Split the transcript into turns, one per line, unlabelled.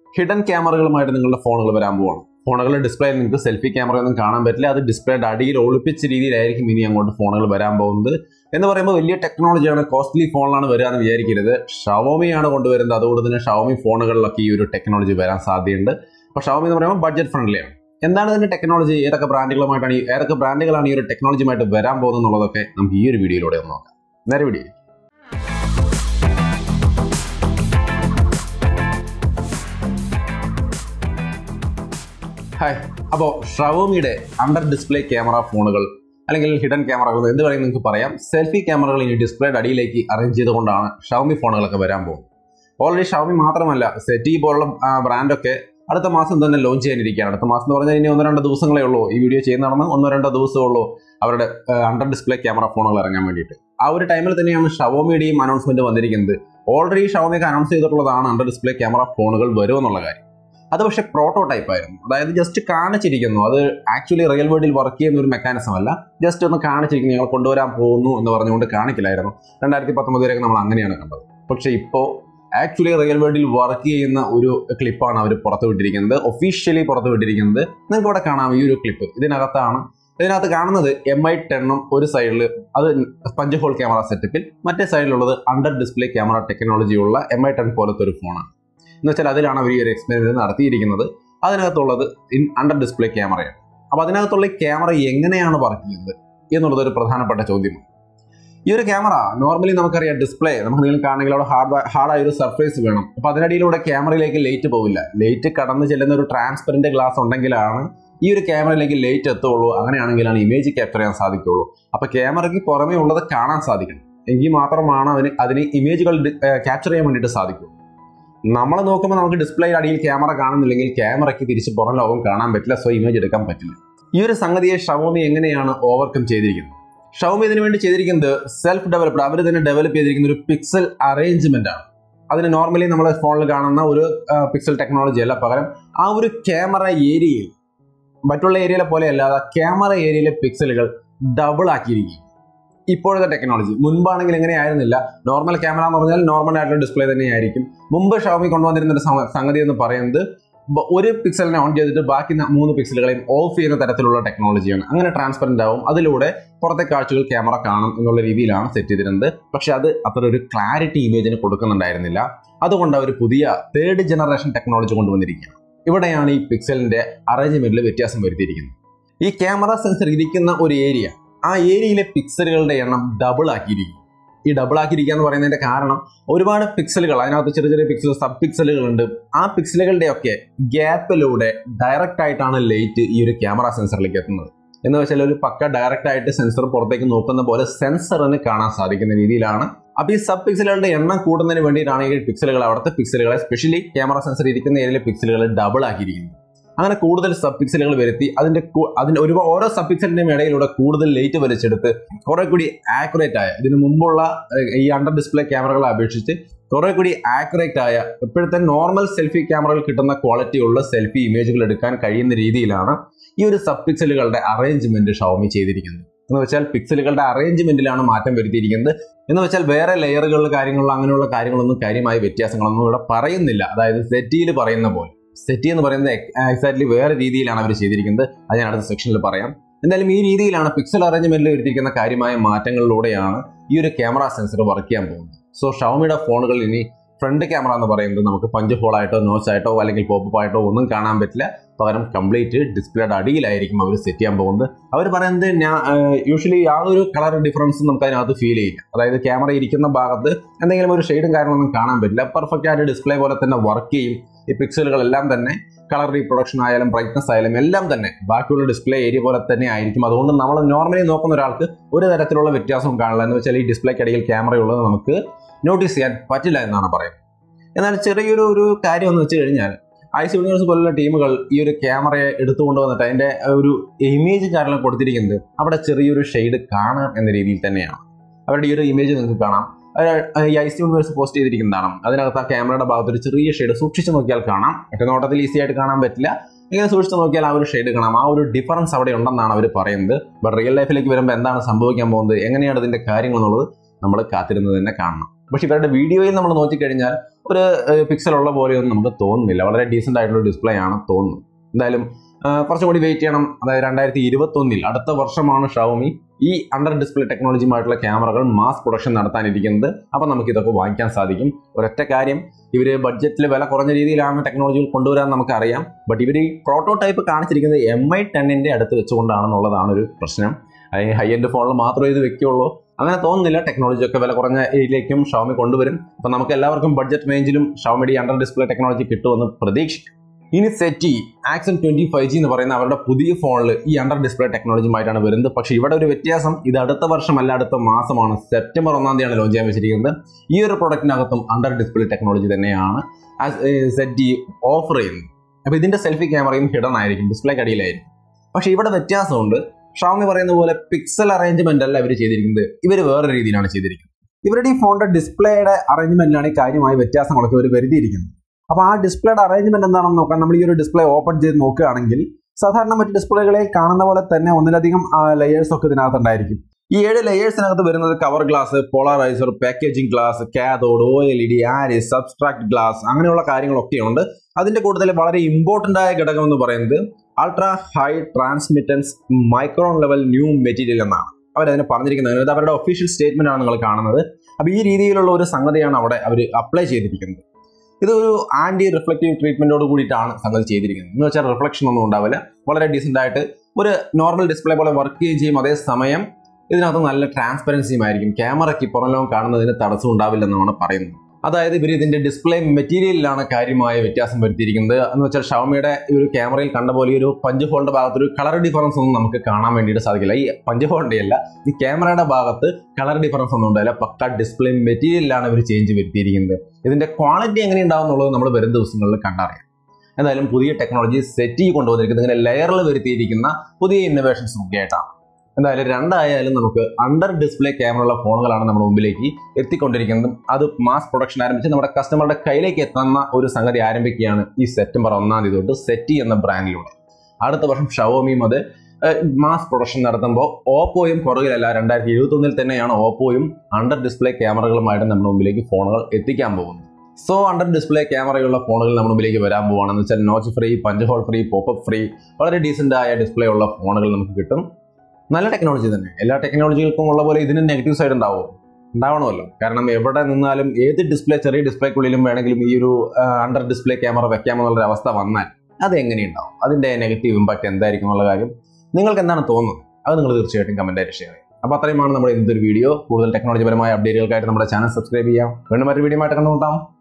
hidden ക്യാമറകളുമായിട്ട് നിങ്ങളുടെ ഫോണുകൾ വരാൻ പോവാണ് ഫോണുകളുടെ ഡിസ്പ്ലേയിൽ നിങ്ങൾക്ക് സെൽഫി ക്യാമറ ഒന്നും കാണാൻ പറ്റില്ല അത് ഡിസ്പ്ലേയുടെ അടിയിൽ ഒളിപ്പിച്ച രീതിയിലായിരിക്കും ഇനി അങ്ങോട്ട് ഫോണുകൾ വരാൻ പോകുന്നത് എന്ന് പറയുമ്പോൾ വലിയ ടെക്നോളജിയാണ് കോസ്റ്റ്ലി ഫോണിലാണ് വരിക എന്ന് വിചാരിക്കരുത് ഷവോമിയാണ് കൊണ്ടുവരുന്നത് അതുകൊണ്ട് തന്നെ ഷവോമി ഫോണുകളിലൊക്കെ ഈ ഒരു ടെക്നോളജി വരാൻ സാധ്യതയുണ്ട് അപ്പോൾ ഷവോമി എന്ന് പറയുമ്പോൾ ബഡ്ജറ്റ് ഫ്രണ്ട്ലിയാണ് എന്താണ് ഇതിന്റെ ടെക്നോളജി ഏതൊക്കെ ബ്രാൻഡുകളുമായിട്ടാണ് ഈ ഏതൊക്കെ ബ്രാൻഡുകളാണ് ഈ ഒരു ടെക്നോളജിയുമായിട്ട് വരാൻ പോകുന്നത് എന്നുള്ളതൊക്കെ നമുക്ക് ഈ ഒരു വീഡിയോയിലൂടെ ഒന്ന് നോക്കാം നേരെ വീഡിയോ ഹായ് അപ്പോൾ ഷവോമിയുടെ അണ്ടർ ഡിസ്പ്ലേ ക്യാമറ ഫോണുകൾ അല്ലെങ്കിൽ ഹിഡൻ ക്യാമറകൾ എന്ത് വേണമെങ്കിൽ നിങ്ങൾക്ക് പറയാം സെൽഫി ക്യാമറകൾ ഇനി ഡിസ്പ്ലേയുടെ അടിയിലേക്ക് അറേഞ്ച് ചെയ്തുകൊണ്ടാണ് ഷവമി ഫോണുകളൊക്കെ വരാൻ പോകുന്നത് ഓൾറെഡി ഷവമി മാത്രമല്ല സെറ്റി പോലുള്ള ബ്രാൻഡൊക്കെ അടുത്ത മാസം തന്നെ ലോഞ്ച് ചെയ്യാനിരിക്കുകയാണ് അടുത്ത മാസം എന്ന് പറഞ്ഞാൽ ഇനി ഒന്ന് രണ്ട് ദിവസങ്ങളേ ഉള്ളൂ ഈ വീഡിയോ ചെയ്യുന്നതാണെന്ന് ഒന്നോ രണ്ടോ ദിവസമേ ഉള്ളൂ അവരുടെ അണ്ടർ ഡിസ്പ്ലേ ക്യാമറ ഫോണുകൾ ഇറങ്ങാൻ വേണ്ടിയിട്ട് ആ ഒരു ടൈമിൽ തന്നെയാണ് ഷവോമിയുടെയും അനൗൺസ്മെന്റ് വന്നിരിക്കുന്നത് ഓൾറെഡി ഷവോമിയൊക്കെ അനൗൺസ് ചെയ്തിട്ടുള്ളതാണ് അണ്ടർ ഡിസ്പ്ലേ ക്യാമറ ഫോണുകൾ വരുമെന്നുള്ള കാര്യം അത് പക്ഷേ പ്രോട്ടോടൈപ്പ് ആയിരുന്നു അതായത് ജസ്റ്റ് കാണിച്ചിരിക്കുന്നു അത് ആക്ച്വലി റിയൽ വേൾഡിൽ വർക്ക് ചെയ്യുന്ന ഒരു മെക്കാനിസം അല്ല ജസ്റ്റ് ഒന്ന് കാണിച്ചിരിക്കുന്നു ഞങ്ങൾ കൊണ്ടുവരാൻ പോകുന്നു എന്ന് പറഞ്ഞുകൊണ്ട് കാണിക്കില്ലായിരുന്നു രണ്ടായിരത്തി പത്തൊമ്പത് വരെയൊക്കെ നമ്മൾ അങ്ങനെയാണ് കണ്ടത് പക്ഷേ ഇപ്പോൾ ആക്ച്വലി റിയൽ വേൾഡിൽ വർക്ക് ചെയ്യുന്ന ഒരു ക്ലിപ്പാണ് അവർ പുറത്തു വിട്ടിരിക്കുന്നത് ഒഫീഷ്യലി പുറത്തു വിട്ടിരിക്കുന്നത് നിങ്ങൾക്ക് ഇവിടെ കാണാം ഈ ഒരു ക്ലിപ്പ് ഇതിനകത്താണ് ഇതിനകത്ത് കാണുന്നത് എം ഐ ടെണ്ണും ഒരു സൈഡിൽ അത് പഞ്ച് ഹോൾ ക്യാമറ സെറ്റപ്പിൽ മറ്റേ സൈഡിലുള്ളത് അണ്ടർ ഡിസ്പ്ലേ ക്യാമറ ടെക്നോളജി ഉള്ള എം ഐ ടെൻ പോലത്തെ ഒരു ഫോണാണ് എന്ന് വെച്ചാൽ അതിലാണ് അവർ ഈ ഒരു എക്സ്പെരിമെന്റ് നടത്തിയിരിക്കുന്നത് അതിനകത്തുള്ളത് ഇൻ അണ്ടർ ഡിസ്പ്ലേ ക്യാമറയാണ് അപ്പോൾ അതിനകത്തുള്ള ക്യാമറ എങ്ങനെയാണ് വർക്ക് ചെയ്യുന്നത് എന്നുള്ളത് ഒരു പ്രധാനപ്പെട്ട ചോദ്യമാണ് ഈ ഒരു ക്യാമറ നോർമലി നമുക്കറിയാം ഡിസ്പ്ലേ നമുക്ക് നിങ്ങൾ കാണണമെങ്കിൽ അവിടെ ഹാർഡ് ഹാർഡായ ഒരു സർഫേസ് വേണം അപ്പോൾ അതിനടിയിലൂടെ ക്യാമറയിലേക്ക് ലൈറ്റ് പോവില്ല ലൈറ്റ് കടന്നു ചെല്ലുന്ന ഒരു ട്രാൻസ്പെറന്റ് ഗ്ലാസ് ഉണ്ടെങ്കിലാണ് ഈ ഒരു ക്യാമറയിലേക്ക് ലൈറ്റ് എത്തുള്ളൂ അങ്ങനെയാണെങ്കിലാണ് ഇമേജ് ക്യാപ്ചർ ചെയ്യാൻ സാധിക്കുള്ളൂ അപ്പോൾ ക്യാമറയ്ക്ക് പുറമേ ഉള്ളത് കാണാൻ സാധിക്കണം എങ്കിൽ മാത്രമാണ് അതിന് അതിന് ഇമേജുകൾ ക്യാപ്ചർ ചെയ്യാൻ വേണ്ടിയിട്ട് സാധിക്കും നമ്മൾ നോക്കുമ്പോൾ നമുക്ക് ഡിസ്പ്ലേയുടെ അടിയിൽ ക്യാമറ കാണുന്നില്ലെങ്കിൽ ക്യാമറയ്ക്ക് തിരിച്ച് പുറം ലോകം കാണാൻ പറ്റില്ല സോ ഇമേജ് എടുക്കാൻ പറ്റില്ല ഈ ഒരു സംഗതിയെ ഷവോമി എങ്ങനെയാണ് ഓവർകം ചെയ്തിരിക്കുന്നത് ഷവോമി ഇതിനു വേണ്ടി ചെയ്തിരിക്കുന്നത് സെൽഫ് ഡെവലപ്ഡ് അവർ തന്നെ ഡെവലപ്പ് ചെയ്തിരിക്കുന്ന ഒരു പിക്സൽ അറേഞ്ച്മെന്റ് ആണ് അതിന് നോർമലി നമ്മൾ ഫോണിൽ കാണുന്ന ഒരു പിക്സൽ ടെക്നോളജി അല്ല പകരം ആ ഒരു ക്യാമറ ഏരിയയിൽ മറ്റുള്ള ഏരിയയിലെ പോലെ അല്ലാതെ ക്യാമറ ഏരിയയിലെ പിക്സലുകൾ ഡബിൾ ആക്കിയിരിക്കും ഇപ്പോഴത്തെ ടെക്നോളജി മുൻപാണെങ്കിൽ എങ്ങനെ ആയിരുന്നില്ല നോർമൽ ക്യാമറ എന്ന് പറഞ്ഞാൽ നോർമൽ ആയിട്ടുള്ള ഡിസ്പ്ലേ തന്നെയായിരിക്കും മുമ്പ് ഷോമി കൊണ്ടുവന്നിരുന്ന ഒരു സംഗതി എന്ന് പറയുന്നത് ഒരു പിക്സലിനെ ഓൺ ചെയ്തിട്ട് ബാക്കി മൂന്ന് പിക്സലുകളെയും ഓഫ് ചെയ്യുന്ന തരത്തിലുള്ള ടെക്നോളജിയാണ് അങ്ങനെ ട്രാൻസ്പെറന്റ് ആവും അതിലൂടെ പുറത്തെ കാഴ്ചകൾ ക്യാമറ കാണും എന്നുള്ള രീതിയിലാണ് സെറ്റ് ചെയ്തിരുന്നത് പക്ഷെ അത് അത്ര ഒരു ക്ലാരിറ്റി ഇമേജിന് കൊടുക്കുന്നുണ്ടായിരുന്നില്ല അതുകൊണ്ട് അവർ പുതിയ തേർഡ് ജനറേഷൻ ടെക്നോളജി കൊണ്ടുവന്നിരിക്കുകയാണ് ഇവിടെയാണ് ഈ പിക്സലിന്റെ അറേഞ്ച്മെന്റിൽ വ്യത്യാസം വരുത്തിയിരിക്കുന്നത് ഈ ക്യാമറ സെൻസർ ഇരിക്കുന്ന ഒരു ഏരിയ ആ ഏരിയയിലെ പിക്സലുകളുടെ എണ്ണം ഡബിൾ ആക്കിയിരിക്കും ഈ ഡബിൾ ആക്കിയിരിക്കുക എന്ന് പറയുന്നതിന്റെ കാരണം ഒരുപാട് പിക്സലുകൾ അതിനകത്ത് ചെറിയ ചെറിയ പിക്സൽ സബ് പിക്സലുകൾ ഉണ്ട് ആ പിക്സലുകളുടെ ഒക്കെ ഗ്യാപ്പിലൂടെ ഡയറക്റ്റ് ആയിട്ടാണ് ലൈറ്റ് ഈ ഒരു ക്യാമറ സെൻസറിലേക്ക് എത്തുന്നത് എന്ന് വെച്ചാൽ ഒരു പക്ക ഡയറക്റ്റ് ആയിട്ട് സെൻസർ പുറത്തേക്ക് നോക്കുന്ന പോലെ സെൻസറിന് കാണാൻ സാധിക്കുന്ന രീതിയിലാണ് അപ്പോൾ ഈ സബ് പിക്സലുകളുടെ എണ്ണം കൂടുന്നതിന് വേണ്ടിയിട്ടാണ് ഈ പിക്സലുകൾ അവിടുത്തെ പിക്സലുകളെ സ്പെഷ്യലി ക്യാമറ സെൻസർ ഇരിക്കുന്ന ഏരിയയിലെ പിക്സലുകൾ ഡബിൾ ആക്കിയിരിക്കുന്നത് അങ്ങനെ കൂടുതൽ സബ് പിക്സലുകൾ വരുത്തി അതിന്റെ അതിന്റെ ഒരു ഓരോ സബ് പിക്സലിന്റെയും ഇടയിലൂടെ കൂടുതൽ ലൈറ്റ് വലിച്ചെടുത്ത് കുറെ കൂടി ആക്യുറേറ്റ് ആയ ഇതിനു മുമ്പുള്ള ഈ അണ്ടർ ഡിസ്പ്ലേ ക്യാമറകളെ അപേക്ഷിച്ച് കുറെ കൂടി ആക്യുറേറ്റ് ആയ ഇപ്പോഴത്തെ നോർമൽ സെൽഫി ക്യാമറകൾ കിട്ടുന്ന ക്വാളിറ്റി ഉള്ള സെൽഫി ഇമേജുകൾ എടുക്കാൻ കഴിയുന്ന രീതിയിലാണ് ഈ ഒരു സബ് പിക്സലുകളുടെ അറേഞ്ച്മെന്റ് ഷവമി ചെയ്തിരിക്കുന്നത് എന്ന് വെച്ചാൽ പിക്സലുകളുടെ അറേഞ്ച്മെന്റിലാണ് മാറ്റം വരുത്തിയിരിക്കുന്നത് എന്ന് വെച്ചാൽ വേറെ ലെയറുകളിൽ കാര്യങ്ങളിൽ അങ്ങനെയുള്ള കാര്യങ്ങളൊന്നും കാര്യമായ വ്യത്യാസങ്ങളൊന്നും ഇവിടെ പറയുന്നില്ല അതായത് സെറ്റിയിൽ പറയുന്ന പോലെ സെറ്റി എന്ന് പറയുന്നത് എക്സാക്ട്ലി വേറെ രീതിയിലാണ് അവർ ചെയ്തിരിക്കുന്നത് അത് ഞാൻ അടുത്ത സെക്ഷനിൽ പറയാം എന്തായാലും ഈ രീതിയിലാണ് പിക്സൽ അറേഞ്ച്മെന്റിൽ വരുത്തിയിരിക്കുന്ന കാര്യമായ മാറ്റങ്ങളിലൂടെയാണ് ഈ ഒരു ക്യാമറ സെൻസർ വർക്ക് ചെയ്യാൻ പോകുന്നത് സോ ഷവമിയുടെ ഫോണുകൾ ഇനി ഫ്രണ്ട് ക്യാമറ എന്ന് പറയുന്നത് നമുക്ക് പഞ്ച് ഹോൾ ആയിട്ടോ നോച്ച് ആയിട്ടോ അല്ലെങ്കിൽ പോപ്പ് ആയിട്ടോ ഒന്നും കാണാൻ പറ്റില്ല പകരം കംപ്ലീറ്റ് ഡിസ്പ്ലേയുടെ അടിയിലായിരിക്കും അവർ സെറ്റ് ചെയ്യാൻ പോകുന്നത് അവർ പറയുന്നത് ഞാൻ യൂഷ്വലി യാതൊരു കളർ ഡിഫറൻസും നമുക്ക് അതിനകത്ത് ഫീൽ ചെയ്യില്ല അതായത് ക്യാമറ ഇരിക്കുന്ന ഭാഗത്ത് എന്തെങ്കിലും ഒരു ഷെയ്ഡും കാര്യങ്ങളൊന്നും കാണാൻ പറ്റില്ല പെർഫെക്റ്റ് ആയിട്ട് ഡിസ്പ്ലേ പോലെ തന്നെ വർക്ക് ചെയ്യും ഈ പിക്സലുകളെല്ലാം തന്നെ കളർ റീപ്രൊഡക്ഷൻ ആയാലും ബ്രൈറ്റ്നസ് ആയാലും എല്ലാം തന്നെ ബാക്കിയുള്ള ഡിസ്പ്ലേ ഏരിയ പോലെ തന്നെ ആയിരിക്കും അതുകൊണ്ട് നമ്മൾ നോർമലി നോക്കുന്ന ഒരാൾക്ക് ഒരു തരത്തിലുള്ള വ്യത്യാസവും കാണില്ല എന്ന് വെച്ചാൽ ഈ ഡിസ്പ്ലേക്കടിയിൽ ക്യാമറ ഉള്ളത് നമുക്ക് നോട്ടീസ് ചെയ്യാൻ പറ്റില്ല എന്നാണ് പറയുന്നത് എന്നാൽ ചെറിയൊരു ഒരു കാര്യം എന്ന് വെച്ച് കഴിഞ്ഞാൽ ഐ സി യൂണിവേഴ്സ് പോലുള്ള ടീമുകൾ ഈ ഒരു ക്യാമറയെ എടുത്തുകൊണ്ട് വന്നിട്ട് അതിന്റെ ഒരു ഇമേജ് കാരണം കൊടുത്തിരിക്കുന്നത് അവിടെ ചെറിയൊരു ഷെയ്ഡ് കാണാം എന്ന രീതിയിൽ തന്നെയാണ് അവരുടെ ഈ ഒരു ഇമേജ് നിങ്ങൾക്ക് കാണാം ഈ ഐ സി യൂണിവേഴ്സ് പോസ്റ്റ് ചെയ്തിരിക്കുന്നതാണ് അതിനകത്ത് ആ ക്യാമറയുടെ ഭാഗത്ത് ഒരു ചെറിയ ഷെയ്ഡ് സൂക്ഷിച്ച് നോക്കിയാൽ കാണാം മറ്റേ നോട്ടത്തിൽ ഈസി ആയിട്ട് കാണാൻ പറ്റില്ല ഇങ്ങനെ സൂക്ഷിച്ച് നോക്കിയാൽ ആ ഒരു ഷെയ്ഡ് കാണാം ആ ഒരു ഡിഫറൻസ് അവിടെ ഉണ്ടെന്നാണ് അവർ പറയുന്നത് ബട്ട് റിയൽ ലൈഫിലേക്ക് വരുമ്പോൾ എന്താണ് സംഭവിക്കാൻ പോകുന്നത് എങ്ങനെയാണ് ഇതിന്റെ കാര്യങ്ങൾ എന്നുള്ളത് നമ്മൾ കാത്തിരുന്ന് തന്നെ കാണണം പക്ഷെ ഇവരുടെ വീഡിയോയിൽ നമ്മൾ നോക്കിക്കഴിഞ്ഞാൽ ഒരു പിക്സൽ ഉള്ള പോലെയൊന്നും നമുക്ക് തോന്നുന്നില്ല വളരെ ഡീസൻ്റ് ആയിട്ടുള്ള ഡിസ്പ്ലേ ആണ് തോന്നുന്നത് എന്തായാലും ആ, കുറച്ചും കൂടി വെയിറ്റ് ചെയ്യണം അതായത് രണ്ടായിരത്തി ഇരുപത്തൊന്നിൽ അടുത്ത വർഷമാണ് ഷവമി ഈ അണ്ടർ ഡിസ്പ്ലേ ടെക്നോളജിയുമായിട്ടുള്ള ക്യാമറകൾ മാസ് പ്രൊഡക്ഷൻ നടത്താനിരിക്കുന്നത് അപ്പോൾ നമുക്ക് ഇതൊക്കെ വാങ്ങിക്കാൻ സാധിക്കും ഒരൊറ്റ കാര്യം ഇവർ ബഡ്ജറ്റിൽ വില കുറഞ്ഞ രീതിയിലാണ് ടെക്നോളജികൾ കൊണ്ടുവരാൻ നമുക്കറിയാം ബട്ട് ഇവർ ഈ പ്രോട്ടോടൈപ്പ് കാണിച്ചിരിക്കുന്നത് എം ഐ ടെന്നിൻ്റെ അടുത്ത് വെച്ചുകൊണ്ടാണെന്നുള്ളതാണ് ഒരു പ്രശ്നം ഹൈ എൻഡ് ഫോണിൽ മാത്രമേ ഇത് വെക്കുകയുള്ളൂ അങ്ങനെ തോന്നുന്നില്ല ടെക്നോളജി ഒക്കെ വില കുറഞ്ഞ ഏരിയയിലേക്കും ഷവമി കൊണ്ടുവരും അപ്പം നമുക്ക് എല്ലാവർക്കും ബഡ്ജറ്റ് റേഞ്ചിലും ഷവമിയുടെ അണ്ടർ ഡിസ്പ്ലേ ടെക്നോളജി കിട്ടുമെന്ന് പ്രതീക്ഷിക്കാം ഇനി ZTE Axon twenty five G എന്ന് പറയുന്ന അവരുടെ പുതിയ ഫോണിൽ ഈ അണ്ടർ ഡിസ്പ്ലേ ടെക്നോളജിയുമായിട്ടാണ് വരുന്നത് പക്ഷേ ഇവിടെ ഒരു വ്യത്യാസം ഇത് അടുത്ത വർഷമല്ല അടുത്ത മാസമാണ് സെപ്റ്റംബർ ഒന്നാം തീയതിയാണ് ലോഞ്ച് ചെയ്യാൻ വെച്ചിരിക്കുന്നത് ഈ ഒരു പ്രൊഡക്റ്റിനകത്തും അണ്ടർ ഡിസ്പ്ലേ ടെക്നോളജി തന്നെയാണ് സെറ്റി ഓഫർ ചെയ്യുന്നത് അപ്പോൾ ഇതിന്റെ സെൽഫി ക്യാമറയും ഹിഡൻ ആയിരിക്കും ഡിസ്പ്ലേക്ക് അടിയിലായിരിക്കും പക്ഷേ ഇവിടെ വ്യത്യാസമുണ്ട് ഷാമി പറയുന്ന പോലെ പിക്സൽ അറേഞ്ച്മെന്റ് അല്ല ഇവർ ചെയ്തിരിക്കുന്നത് ഇവർ വേറെ രീതിയിലാണ് ചെയ്തിരിക്കുന്നത് ഇവരുടെ ഈ ഫോണിന്റെ ഡിസ്പ്ലേയുടെ അറേഞ്ച്മെന്റിലാണ് ഈ കാര്യമായ വ്യത്യാസങ്ങളൊക്കെ ഇവർ വരുത്തിയിരിക്കുന്നത് അപ്പോൾ ആ ഡിസ്പ്ലേയുടെ അറേഞ്ച്മെന്റ് എന്താണെന്ന് നോക്കാം നമ്മൾ ഈ ഒരു ഡിസ്പ്ലേ ഓപ്പൺ ചെയ്ത് നോക്കുകയാണെങ്കിൽ സാധാരണ മറ്റ് ഡിസ്പ്ലേകളിൽ കാണുന്ന പോലെ തന്നെ ഒന്നിലധികം ലെയേഴ്സ് ഒക്കെ ഇതിനകത്ത് ഉണ്ടായിരിക്കും ഈ ഏഴ് ലെയേഴ്സിനകത്ത് വരുന്നത് cover glass polarizer packaging glass cathode O L E D ആരിസ് സബ്സ്ട്രാക്ട് ഗ്ലാസ് അങ്ങനെയുള്ള കാര്യങ്ങളൊക്കെ ഉണ്ട് അതിന്റെ കൂടുതൽ വളരെ ഇമ്പോർട്ടന്റ് ആയ ഘടകം എന്ന് പറയുന്നത് ultra high transmittance micron level new material എന്നാണ് അവരതിനെ പറഞ്ഞിരിക്കുന്നത് ഇത് അവരുടെ ഒഫീഷ്യൽ സ്റ്റേറ്റ്മെന്റ് ആണ് നിങ്ങൾ കാണുന്നത് അപ്പോൾ ഈ രീതിയിലുള്ള ഒരു സംഗതിയാണ് അവിടെ അവർ അപ്ലൈ ചെയ്തിരിക്കുന്നത് ഇത് ഒരു ആന്റി റിഫ്ലക്റ്റീവ് ട്രീറ്റ്മെന്റോട് കൂടിയിട്ടാണ് സംഗതി ചെയ്തിരിക്കുന്നത് എന്ന് വെച്ചാൽ റിഫ്ലക്ഷൻ ഒന്നും ഉണ്ടാവില്ല വളരെ ഡീസെന്റ് ആയിട്ട് ഒരു നോർമൽ ഡിസ്പ്ലേ പോലെ വർക്ക് ചെയ്യുകയും ചെയ്യും അതേസമയം ഇതിനകത്ത് നല്ല ട്രാൻസ്പെറൻസിയും ആയിരിക്കും ക്യാമറയ്ക്ക് പുറം ലോകം കാണുന്നതിന് തടസ്സം ഉണ്ടാവില്ലെന്നാണ് പറയുന്നത് അതായത് ഇവർ ഇതിന്റെ ഡിസ്പ്ലേ മെറ്റീരിയലിലാണ് കാര്യമായ വ്യത്യാസം വരുത്തിയിരിക്കുന്നത് എന്ന് വെച്ചാൽ ഷവമിയുടെ ഈ ഒരു ക്യാമറയിൽ കണ്ട പോലെ ഈ ഒരു പഞ്ച് ഹോളിന്റെ ഭാഗത്ത് ഒരു കളർ ഡിഫറൻസ് ഒന്നും നമുക്ക് കാണാൻ വേണ്ടിയിട്ട് സാധിക്കില്ല ഈ പഞ്ച് ഹോളിന്റെ അല്ല ഈ ക്യാമറയുടെ ഭാഗത്ത് കളർ ഡിഫറൻസ് ഒന്നും ഉണ്ടാവില്ല പക്ക ഡിസ്പ്ലേ മെറ്റീരിയലിലാണ് ഇവർ ചേഞ്ച് വരുത്തിയിരിക്കുന്നത് ഇതിന്റെ ക്വാളിറ്റി എങ്ങനെ ഉണ്ടാവും എന്നുള്ളത് നമ്മൾ വരും ദിവസങ്ങളിൽ കണ്ടറിയാം എന്തായാലും പുതിയ ടെക്നോളജി സെറ്റ് ചെയ്ത് കൊണ്ടുവന്നിരിക്കുന്നത് ഇങ്ങനെ ലെയറിൽ വരുത്തിയിരിക്കുന്ന പുതിയ ഇന്നോവേഷൻസ് ഒക്കെ ആയിട്ടാണ് എന്തായാലും രണ്ടായാലും നമുക്ക് അണ്ടർ ഡിസ്പ്ലേ ക്യാമറ ഉള്ള ഫോണുകളാണ് നമ്മുടെ മുമ്പിലേക്ക് എത്തിക്കൊണ്ടിരിക്കുന്നതും അത് മാസ് പ്രൊഡക്ഷൻ ആരംഭിച്ച് നമ്മുടെ കസ്റ്റമറുടെ കയ്യിലേക്ക് എത്തുന്ന ഒരു സംഗതി ആരംഭിക്കുകയാണ് ഈ സെപ്റ്റംബർ ഒന്നാം തീയതി തൊട്ട് സെറ്റി എന്ന ബ്രാൻഡിലൂടെ അടുത്ത വർഷം ഷവോമിയും അത് മാസ് പ്രൊഡക്ഷൻ നടത്തുമ്പോൾ ഓപ്പോയും പുറകിലല്ല രണ്ടായിരത്തി എഴുപത്തൊന്നിൽ തന്നെയാണ് ഓപ്പോയും അണ്ടർ ഡിസ്പ്ലേ ക്യാമറകളുമായിട്ട് നമ്മുടെ മുമ്പിലേക്ക് ഫോണുകൾ എത്തിക്കാൻ പോകുന്നത് സോ അണ്ടർ ഡിസ്പ്ലേ ക്യാമറയുള്ള ഫോണുകൾ നമ്മുടെ മുമ്പിലേക്ക് വരാൻ പോവുകയാണെന്ന് വെച്ചാൽ notch free punch hole free popup free വളരെ ഡീസൻ്റ് ആയ ഡിസ്പ്ലേ ഉള്ള ഫോണുകൾ നമുക്ക് കിട്ടും നല്ല ടെക്നോളജി തന്നെ എല്ലാ ടെക്നോളജികൾക്കും ഉള്ള പോലെ ഇതിന് നെഗറ്റീവ് സൈഡ് ഉണ്ടാവും ഉണ്ടാവണമല്ലോ കാരണം എവിടെ നിന്നാലും ഏത് ഡിസ്പ്ലേ ചെറിയ ഡിസ്പ്ലേക്കുള്ളിലും വേണമെങ്കിലും ഈ ഒരു അണ്ടർ ഡിസ്പ്ലേ ക്യാമറ വെക്കാമെന്നുള്ള അവസ്ഥ വന്നാൽ അത് എങ്ങനെയുണ്ടാവും അതിന്റെ നെഗറ്റീവ് ഇമ്പാക്ട് എന്തായിരിക്കും എന്നുള്ള കാര്യം നിങ്ങൾക്ക് എന്താണ് തോന്നുന്നത് അത് നിങ്ങൾ തീർച്ചയായിട്ടും കമന്റായിട്ട് ഷെയർ ചെയ്യും അപ്പോൾ അത്രയുമാണ് നമ്മുടെ ഇന്നത്തെ ഒരു വീഡിയോ കൂടുതൽ ടെക്നോളജി പരമായ അപ്ഡേറ്റുകൾക്കായിട്ട് നമ്മുടെ ചാനൽ സബ്സ്ക്രൈബ് ചെയ്യാം വീണ്ടും മറ്റൊരു വീഡിയോ ആയിട്ട് കണ്ടുമുട്ടാം